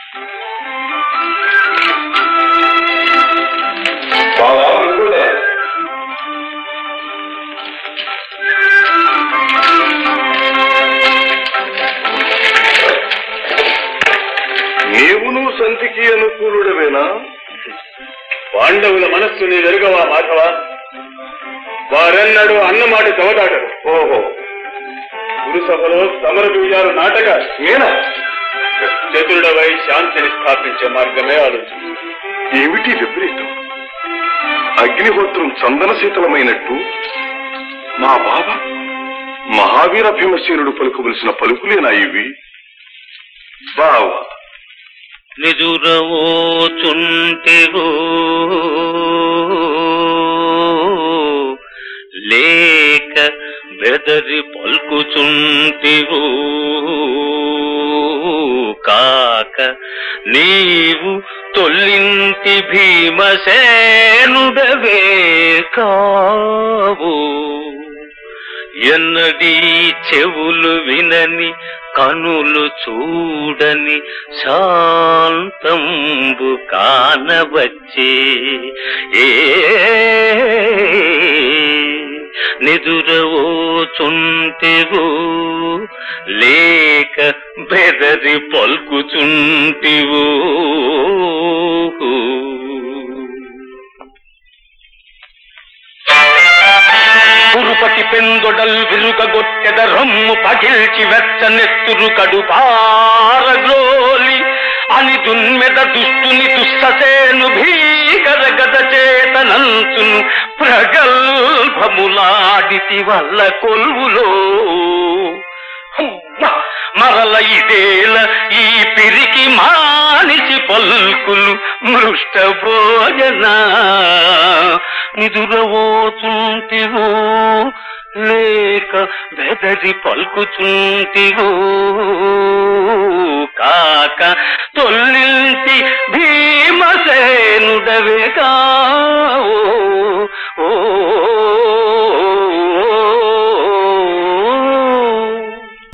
బావా మృగుడే నీవును సంధికి అనుకూలుడవేనా పాండవుల మనస్సుని ఎరుగవా మాధవ వారెన్నడూ అన్నమాట చవదాటరు ఓహో గురుసభలో సమర బీజాలు నాటక నేనా చతురుడవై శాంతిని స్థాపించే మార్గమే ఆలోచించు ఏమిటి విపరీతం అగ్నిహోత్రం చందన శీతలమైనట్టు మా బాబా మహావీర భీమసేనుడు పలుకవలసిన పలుకులేనా ఇవి బావా నిదురవోచుంటిరో లేక బెదరి పలుకుచుంటిరో కాక నీవు తొల్లింటి భీమసేనుడవే కావు ఎన్నడీ చెవులు వినని కనులు చూడని శాంతంబు కానవచ్చే ఏ నిదురవోచుంటివో లేక బెదరి పలుకుచుంటివో కురుపతి పెందొడల్ విరుగగొట్టెద రొమ్ము పగిల్చి వెచ్చనెత్తురు కడు పారగ్రోలి అని దున్మెద దుష్టుని దుస్ససేను భీకర గద చేతనంచును ప్రగల్భములాడితి వల్ల కొల్వులో హుమ్మ! మరల ఇదేల ఈ పిరికి మానిసి పల్కులు మృష్ట భోజన నిదురవోచుంటివో లేక బెదరి పలుకుచుంటివో కాక తొల్లింటి భీమసేనుడవే కావు